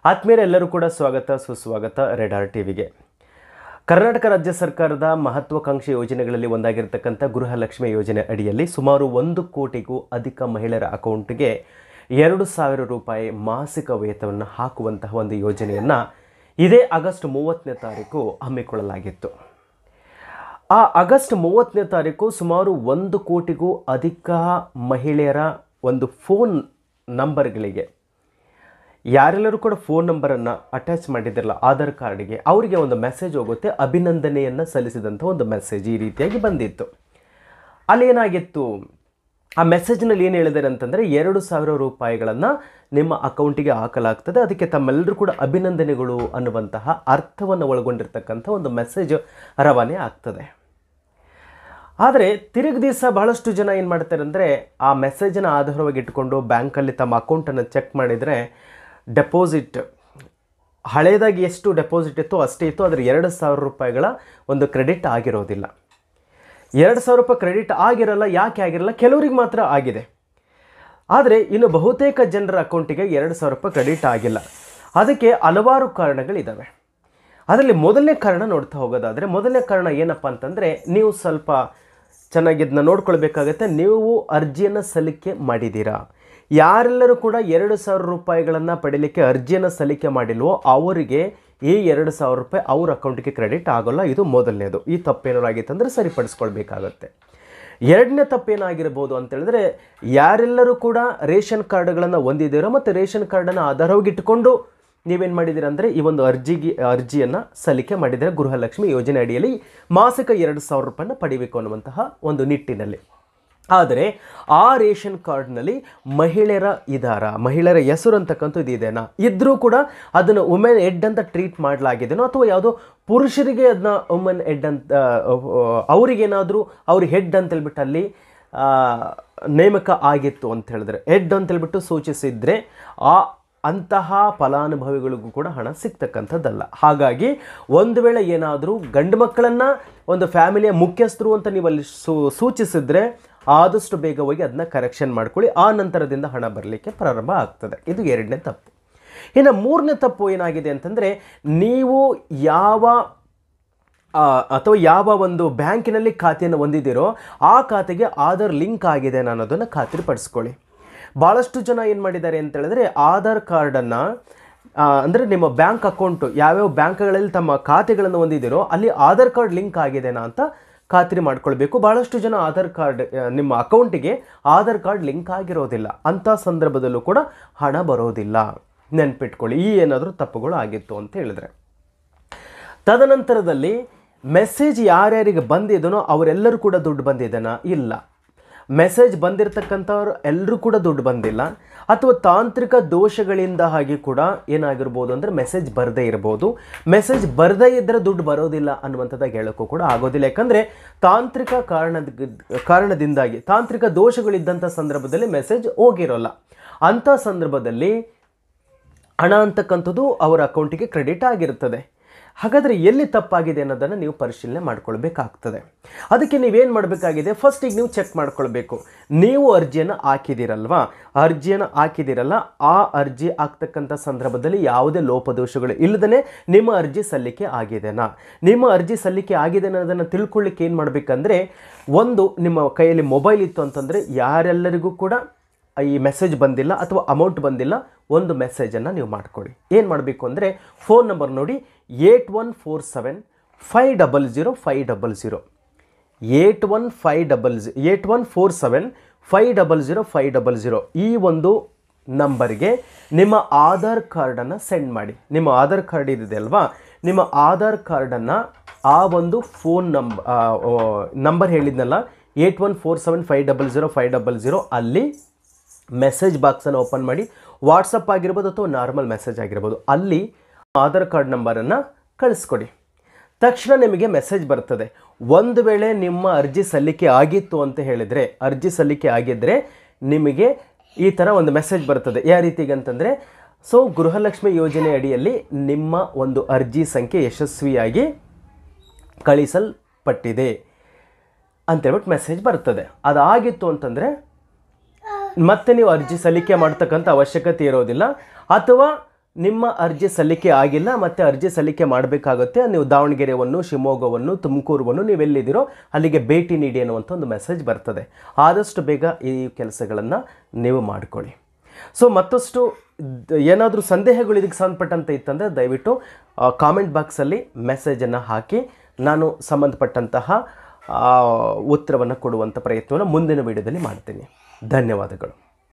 ಆತ್ಮೀಯರೆಲ್ಲರೂ ಕೂಡ ಸ್ವಾಗತ ಸುಸ್ವಾಗತ ರೆಡಾರ್ ಟಿವಿಗೆ ಕರ್ನಾಟಕ ರಾಜ್ಯ ಸರ್ಕಾರದ ಮಹತ್ವಾಕಾಂಕ್ಷಿ ಯೋಜನೆಗಳಲ್ಲಿ ಒಂದಾಗಿರ್ತಕ್ಕಂಥ ಗೃಹಲಕ್ಷ್ಮಿ ಯೋಜನೆ ಅಡಿಯಲ್ಲಿ ಸುಮಾರು ಒಂದು ಕೋಟಿಗೂ ಅಧಿಕ ಮಹಿಳೆಯರ ಅಕೌಂಟ್ಗೆ ಎರಡು ಸಾವಿರ ರೂಪಾಯಿ ಮಾಸಿಕ ವೇತನವನ್ನು ಹಾಕುವಂತಹ ಒಂದು ಯೋಜನೆಯನ್ನು ಇದೇ ಆಗಸ್ಟ್ ಮೂವತ್ತನೇ ತಾರೀಕು ಹಮ್ಮಿಕೊಳ್ಳಲಾಗಿತ್ತು ಆ ಆಗಸ್ಟ್ ಮೂವತ್ತನೇ ತಾರೀಕು ಸುಮಾರು ಒಂದು ಕೋಟಿಗೂ ಅಧಿಕ ಮಹಿಳೆಯರ ಒಂದು ಫೋನ್ ನಂಬರ್ಗಳಿಗೆ ಯಾರೆಲ್ಲರೂ ಕೂಡ ಫೋನ್ ನಂಬರನ್ನು ಅಟ್ಯಾಚ್ ಮಾಡಿದ್ರಲ್ಲ ಆಧಾರ್ ಕಾರ್ಡ್ಗೆ ಅವರಿಗೆ ಒಂದು ಮೆಸೇಜ್ ಹೋಗುತ್ತೆ ಅಭಿನಂದನೆಯನ್ನು ಸಲ್ಲಿಸಿದಂಥ ಒಂದು ಮೆಸೇಜ್ ಈ ರೀತಿಯಾಗಿ ಬಂದಿತ್ತು ಅಲ್ಲಿ ಏನಾಗಿತ್ತು ಆ ಮೆಸೇಜ್ನಲ್ಲಿ ಏನು ಹೇಳಿದ್ದಾರೆ ಅಂತಂದರೆ ಎರಡು ಸಾವಿರ ರೂಪಾಯಿಗಳನ್ನು ನಿಮ್ಮ ಅಕೌಂಟಿಗೆ ಹಾಕಲಾಗ್ತದೆ ಅದಕ್ಕೆ ತಮ್ಮೆಲ್ಲರೂ ಕೂಡ ಅಭಿನಂದನೆಗಳು ಅನ್ನುವಂತಹ ಅರ್ಥವನ್ನು ಒಳಗೊಂಡಿರ್ತಕ್ಕಂಥ ಒಂದು ಮೆಸೇಜ್ ರವಾನೆ ಆಗ್ತದೆ ಆದರೆ ತಿರುಗಿ ದಿವಸ ಬಹಳಷ್ಟು ಜನ ಏನು ಮಾಡ್ತಾರೆ ಅಂದರೆ ಆ ಮೆಸೇಜನ್ನು ಆಧಾರವಾಗಿ ಇಟ್ಕೊಂಡು ಬ್ಯಾಂಕಲ್ಲಿ ತಮ್ಮ ಅಕೌಂಟನ್ನು ಚೆಕ್ ಮಾಡಿದರೆ ಡೆಪಾಸಿಟ್ ಹಳೇದಾಗಿ ಎಷ್ಟು ಡೆಪಾಸಿಟ್ ಇತ್ತು ಅಷ್ಟೇ ಇತ್ತು ಆದರೆ ಎರಡು ಸಾವಿರ ರೂಪಾಯಿಗಳ ಒಂದು ಕ್ರೆಡಿಟ್ ಆಗಿರೋದಿಲ್ಲ ಎರಡು ಸಾವಿರ ರೂಪಾಯಿ ಕ್ರೆಡಿಟ್ ಆಗಿರಲ್ಲ ಯಾಕೆ ಆಗಿರಲ್ಲ ಕೆಲವರಿಗೆ ಮಾತ್ರ ಆಗಿದೆ ಆದರೆ ಇನ್ನು ಬಹುತೇಕ ಜನರ ಅಕೌಂಟಿಗೆ ಎರಡು ಸಾವಿರ ರೂಪಾಯಿ ಕ್ರೆಡಿಟ್ ಆಗಿಲ್ಲ ಅದಕ್ಕೆ ಹಲವಾರು ಕಾರಣಗಳಿದ್ದಾವೆ ಅದರಲ್ಲಿ ಮೊದಲನೇ ಕಾರಣ ನೋಡ್ತಾ ಹೋಗೋದಾದರೆ ಮೊದಲನೇ ಕಾರಣ ಏನಪ್ಪ ಅಂತಂದರೆ ನೀವು ಸ್ವಲ್ಪ ಚೆನ್ನಾಗಿ ಇದನ್ನ ನೋಡ್ಕೊಳ್ಬೇಕಾಗತ್ತೆ ನೀವು ಅರ್ಜಿಯನ್ನು ಸಲ್ಲಿಕೆ ಮಾಡಿದ್ದೀರಾ ಯಾರೆಲ್ಲರೂ ಕೂಡ ಎರಡು ಸಾವಿರ ರೂಪಾಯಿಗಳನ್ನು ಪಡೀಲಿಕ್ಕೆ ಅರ್ಜಿಯನ್ನು ಸಲ್ಲಿಕೆ ಮಾಡಿಲ್ವೋ ಅವರಿಗೆ ಈ ಎರಡು ಸಾವಿರ ರೂಪಾಯಿ ಅವ್ರ ಅಕೌಂಟಿಗೆ ಕ್ರೆಡಿಟ್ ಆಗೋಲ್ಲ ಇದು ಮೊದಲನೇದು ಈ ತಪ್ಪೇನಾರು ಆಗಿತ್ತಂದರೆ ಸರಿಪಡಿಸ್ಕೊಳ್ಬೇಕಾಗತ್ತೆ ಎರಡನೇ ತಪ್ಪೇನಾಗಿರ್ಬೋದು ಅಂತ ಹೇಳಿದ್ರೆ ಯಾರೆಲ್ಲರೂ ಕೂಡ ರೇಷನ್ ಕಾರ್ಡ್ಗಳನ್ನು ಹೊಂದಿದ್ದೀರೋ ಮತ್ತು ರೇಷನ್ ಕಾರ್ಡನ್ನು ಆಧಾರವಾಗಿಟ್ಟುಕೊಂಡು ನೀವೇನು ಮಾಡಿದ್ದೀರಾ ಅಂದರೆ ಈ ಒಂದು ಅರ್ಜಿಗೆ ಅರ್ಜಿಯನ್ನು ಸಲ್ಲಿಕೆ ಮಾಡಿದರೆ ಗೃಹಲಕ್ಷ್ಮಿ ಯೋಜನೆ ಅಡಿಯಲ್ಲಿ ಮಾಸಿಕ ಎರಡು ಸಾವಿರ ರೂಪಾಯಿನ ಪಡಿಬೇಕು ಅನ್ನುವಂತಹ ಒಂದು ನಿಟ್ಟಿನಲ್ಲಿ ಆದರೆ ಆ ರೇಷನ್ ಕಾರ್ಡ್ನಲ್ಲಿ ಮಹಿಳೆಯರ ಇದಾರ ಮಹಿಳೆಯರ ಹೆಸರು ಅಂತಕ್ಕಂಥದ್ದು ಇದೆನಾ ಇದ್ದರೂ ಕೂಡ ಅದನ್ನು ವುಮೆನ್ ಎಡ್ ಅಂತ ಟ್ರೀಟ್ ಮಾಡಲಾಗಿದೆನೋ ಅಥವಾ ಯಾವುದೋ ಪುರುಷರಿಗೆ ಅದನ್ನ ವುಮೆನ್ ಎಡ್ ಅಂತ ಅವರಿಗೇನಾದರೂ ಅವ್ರ ಹೆಡ್ ಅಂತ ಹೇಳ್ಬಿಟ್ಟು ಅಲ್ಲಿ ಆ, ನೇಮಕ ಆಗಿತ್ತು ಅಂತ ಹೇಳಿದ್ರೆ ಹೆಡ್ ಅಂತ ಹೇಳ್ಬಿಟ್ಟು ಸೂಚಿಸಿದ್ರೆ ಆ ಅಂತಹ ಫಲಾನುಭವಿಗಳಿಗೂ ಕೂಡ ಹಣ ಸಿಗ್ತಕ್ಕಂಥದ್ದಲ್ಲ ಹಾಗಾಗಿ ಒಂದು ವೇಳೆ ಏನಾದರೂ ಗಂಡು ಮಕ್ಕಳನ್ನು ಒಂದು ಫ್ಯಾಮಿಲಿಯ ಮುಖ್ಯಸ್ಥರು ಅಂತ ನೀವು ಅಲ್ಲಿ ಸೂ ಸೂಚಿಸಿದ್ರೆ ಆದಷ್ಟು ಬೇಗ ಹೋಗಿ ಅದನ್ನ ಕರೆಕ್ಷನ್ ಮಾಡ್ಕೊಳ್ಳಿ ಆ ನಂತರದಿಂದ ಹಣ ಬರಲಿಕ್ಕೆ ಪ್ರಾರಂಭ ಆಗ್ತದೆ ಇದು ಎರಡನೇ ತಪ್ಪು ಇನ್ನು ಮೂರನೇ ತಪ್ಪು ಏನಾಗಿದೆ ಅಂತಂದರೆ ನೀವು ಯಾವ ಆ, ಅಥವಾ ಯಾವ ಒಂದು ಬ್ಯಾಂಕಿನಲ್ಲಿ ಖಾತೆಯನ್ನು ಹೊಂದಿದ್ದೀರೋ ಆ ಖಾತೆಗೆ ಆಧಾರ್ ಲಿಂಕ್ ಆಗಿದೆ ಅನ್ನೋದನ್ನು ಖಾತ್ರಿಪಡಿಸ್ಕೊಳ್ಳಿ ಭಾಳಷ್ಟು ಜನ ಏನು ಮಾಡಿದ್ದಾರೆ ಅಂತ ಹೇಳಿದ್ರೆ ಆಧಾರ್ ಕಾರ್ಡನ್ನು ಅಂದರೆ ನಿಮ್ಮ ಬ್ಯಾಂಕ್ ಅಕೌಂಟು ಯಾವ್ಯಾವ ಬ್ಯಾಂಕ್ಗಳಲ್ಲಿ ತಮ್ಮ ಖಾತೆಗಳನ್ನು ಹೊಂದಿದ್ದೀರೋ ಅಲ್ಲಿ ಆಧಾರ್ ಕಾರ್ಡ್ ಲಿಂಕ್ ಆಗಿದೆನಾ ಅಂತ ಖಾತ್ರಿ ಮಾಡ್ಕೊಳ್ಬೇಕು ಭಾಳಷ್ಟು ಜನ ಆಧಾರ್ ಕಾರ್ಡ್ ಆ, ನಿಮ್ಮ ಅಕೌಂಟಿಗೆ ಆಧಾರ್ ಕಾರ್ಡ್ ಲಿಂಕ್ ಆಗಿರೋದಿಲ್ಲ ಅಂಥ ಸಂದರ್ಭದಲ್ಲೂ ಕೂಡ ಹಣ ಬರೋದಿಲ್ಲ ನೆನ್ಪಿಟ್ಕೊಳ್ಳಿ ಈ ಏನಾದರೂ ತಪ್ಪುಗಳು ಆಗಿತ್ತು ಅಂತ ಹೇಳಿದ್ರೆ ತದನಂತರದಲ್ಲಿ ಮೆಸೇಜ್ ಯಾರ್ಯಾರಿಗೆ ಬಂದಿದನೋ ಅವರೆಲ್ಲರೂ ಕೂಡ ದುಡ್ಡು ಬಂದಿದೆನಾ ಇಲ್ಲ ಮೆಸೇಜ್ ಬಂದಿರತಕ್ಕಂಥವ್ರು ಎಲ್ಲರೂ ಕೂಡ ದುಡ್ಡು ಬಂದಿಲ್ಲ ಅಥವಾ ತಾಂತ್ರಿಕ ದೋಷಗಳಿಂದ ಹಾಗೆ ಕೂಡ ಏನಾಗಿರ್ಬೋದು ಅಂದರೆ ಮೆಸೇಜ್ ಬರದೇ ಇರ್ಬೋದು ಮೆಸೇಜ್ ಬರದೇ ಇದ್ದರೆ ದುಡ್ಡು ಬರೋದಿಲ್ಲ ಅನ್ನುವಂಥದ್ದಾಗಿ ಹೇಳೋಕ್ಕೂ ಕೂಡ ಆಗೋದಿಲ್ಲ ಯಾಕಂದರೆ ತಾಂತ್ರಿಕ ಕಾರಣದ ಕಾರಣದಿಂದಾಗಿ ತಾಂತ್ರಿಕ ದೋಷಗಳಿದ್ದಂಥ ಸಂದರ್ಭದಲ್ಲಿ ಮೆಸೇಜ್ ಹೋಗಿರೋಲ್ಲ ಅಂಥ ಸಂದರ್ಭದಲ್ಲಿ ಹಣ ಅಂತಕ್ಕಂಥದ್ದು ಅವರ ಅಕೌಂಟಿಗೆ ಕ್ರೆಡಿಟ್ ಆಗಿರುತ್ತದೆ ಹಾಗಾದರೆ ಎಲ್ಲಿ ತಪ್ಪಾಗಿದೆ ಅನ್ನೋದನ್ನು ನೀವು ಪರಿಶೀಲನೆ ಮಾಡ್ಕೊಳ್ಬೇಕಾಗ್ತದೆ ಅದಕ್ಕೆ ನೀವೇನು ಮಾಡಬೇಕಾಗಿದೆ ಫಸ್ಟ್ ಈಗ ನೀವು ಚೆಕ್ ಮಾಡ್ಕೊಳ್ಬೇಕು ನೀವು ಅರ್ಜಿಯನ್ನು ಹಾಕಿದ್ದೀರಲ್ವಾ ಅರ್ಜಿಯನ್ನು ಹಾಕಿದ್ದೀರಲ್ಲ ಆ ಅರ್ಜಿ ಹಾಕ್ತಕ್ಕಂಥ ಸಂದರ್ಭದಲ್ಲಿ ಯಾವುದೇ ಲೋಪದೋಷಗಳು ಇಲ್ಲದೇ ನಿಮ್ಮ ಅರ್ಜಿ ಸಲ್ಲಿಕೆ ಆಗಿದೆನಾ ನಿಮ್ಮ ಅರ್ಜಿ ಸಲ್ಲಿಕೆ ಆಗಿದೆ ಅನ್ನೋದನ್ನು ತಿಳ್ಕೊಳ್ಳಿಕ್ಕೆ ಏನು ಮಾಡಬೇಕಂದ್ರೆ ಒಂದು ನಿಮ್ಮ ಕೈಯಲ್ಲಿ ಮೊಬೈಲ್ ಇತ್ತು ಅಂತಂದರೆ ಯಾರೆಲ್ಲರಿಗೂ ಕೂಡ ಈ ಮೆಸೇಜ್ ಬಂದಿಲ್ಲ ಅಥವಾ ಅಮೌಂಟ್ ಬಂದಿಲ್ಲ ಒಂದು ಮೆಸೇಜನ್ನು ನೀವು ಮಾಡ್ಕೊಳ್ಳಿ ಏನು ಮಾಡಬೇಕು ಅಂದರೆ ಫೋನ್ ನಂಬರ್ ನೋಡಿ eight one four seven five double zero five double zero eight one five double G eight one four seven five double zero five double zero ಈ ಒಂದು ನಂಬರ್ಗೆ ನಿಮ್ಮ ಆಧಾರ್ ಕಾರ್ಡನ್ನು ಸೆಂಡ್ ಮಾಡಿ ನಿಮ್ಮ ಆಧಾರ್ ಕಾರ್ಡ್ ಇದಿದೆ ಅಲ್ವಾ ನಿಮ್ಮ ಆಧಾರ್ ಕಾರ್ಡನ್ನು ಆ ಒಂದು ಫೋನ್ ನಂಬ ನಂಬರ್ ಹೇಳಿದ್ನಲ್ಲ eight one four seven five double zero five double zero ಅಲ್ಲಿ ಮೆಸೇಜ್ ಬಾಕ್ಸನ್ನು ಓಪನ್ ಮಾಡಿ ವಾಟ್ಸಪ್ ಆಗಿರ್ಬೋದು ಅಥವಾ ನಾರ್ಮಲ್ ಮೆಸೇಜ್ ಆಗಿರ್ಬೋದು ಅಲ್ಲಿ ಆಧಾರ್ ಕಾರ್ಡ್ ನಂಬರನ್ನು ಕಳಿಸ್ಕೊಡಿ ತಕ್ಷಣ ನಿಮಗೆ ಮೆಸೇಜ್ ಬರ್ತದೆ ಒಂದು ವೇಳೆ ನಿಮ್ಮ ಅರ್ಜಿ ಸಲ್ಲಿಕೆ ಆಗಿತ್ತು ಅಂತ ಹೇಳಿದರೆ ಅರ್ಜಿ ಸಲ್ಲಿಕೆ ಆಗಿದ್ದರೆ ನಿಮಗೆ ಈ ಥರ ಒಂದು ಮೆಸೇಜ್ ಬರ್ತದೆ ಯಾವ ರೀತಿಗೆ ಅಂತಂದರೆ ಸೊ ಗೃಹಲಕ್ಷ್ಮಿ ಯೋಜನೆ ಅಡಿಯಲ್ಲಿ ನಿಮ್ಮ ಒಂದು ಅರ್ಜಿ ಸಂಖ್ಯೆ ಯಶಸ್ವಿಯಾಗಿ ಕಳಿಸಲ್ಪಟ್ಟಿದೆ ಅಂತೇಳ್ಬಿಟ್ಟು ಮೆಸೇಜ್ ಬರ್ತದೆ ಅದಾಗಿತ್ತು ಅಂತಂದರೆ ಮತ್ತೆ ನೀವು ಅರ್ಜಿ ಸಲ್ಲಿಕೆ ಮಾಡ್ತಕ್ಕಂಥ ಅವಶ್ಯಕತೆ ಇರೋದಿಲ್ಲ ಅಥವಾ ನಿಮ್ಮ ಅರ್ಜಿ ಸಲ್ಲಿಕೆ ಆಗಿಲ್ಲ ಮತ್ತು ಅರ್ಜಿ ಸಲ್ಲಿಕೆ ಮಾಡಬೇಕಾಗುತ್ತೆ ನೀವು ದಾವಣಗೆರೆಯನ್ನು ಶಿವಮೊಗ್ಗವನ್ನು ತುಮಕೂರುವನ್ನು ನೀವೆಲ್ಲಿದ್ದೀರೋ ಅಲ್ಲಿಗೆ ಭೇಟಿ ನೀಡಿ ಅನ್ನುವಂಥ ಒಂದು ಮೆಸೇಜ್ ಬರ್ತದೆ ಆದಷ್ಟು ಬೇಗ ಈ ಕೆಲಸಗಳನ್ನು ನೀವು ಮಾಡಿಕೊಳ್ಳಿ ಸೊ ಮತ್ತಷ್ಟು ದ್- ಏನಾದರೂ ಸಂದೇಹಗಳು ಇದಕ್ಕೆ ಸಂಬಂಧಪಟ್ಟಂತೆ ಇತ್ತಂದರೆ ದಯವಿಟ್ಟು ಕಾಮೆಂಟ್ ಬಾಕ್ಸಲ್ಲಿ ಮೆಸೇಜನ್ನು ಹಾಕಿ ನಾನು ಸಂಬಂಧಪಟ್ಟಂತಹ ಉತ್ತರವನ್ನು ಕೊಡುವಂಥ ಪ್ರಯತ್ನವನ್ನು ಮುಂದಿನ ವಿಡಿಯೋದಲ್ಲಿ ಮಾಡ್ತೀನಿ ಧನ್ಯವಾದಗಳು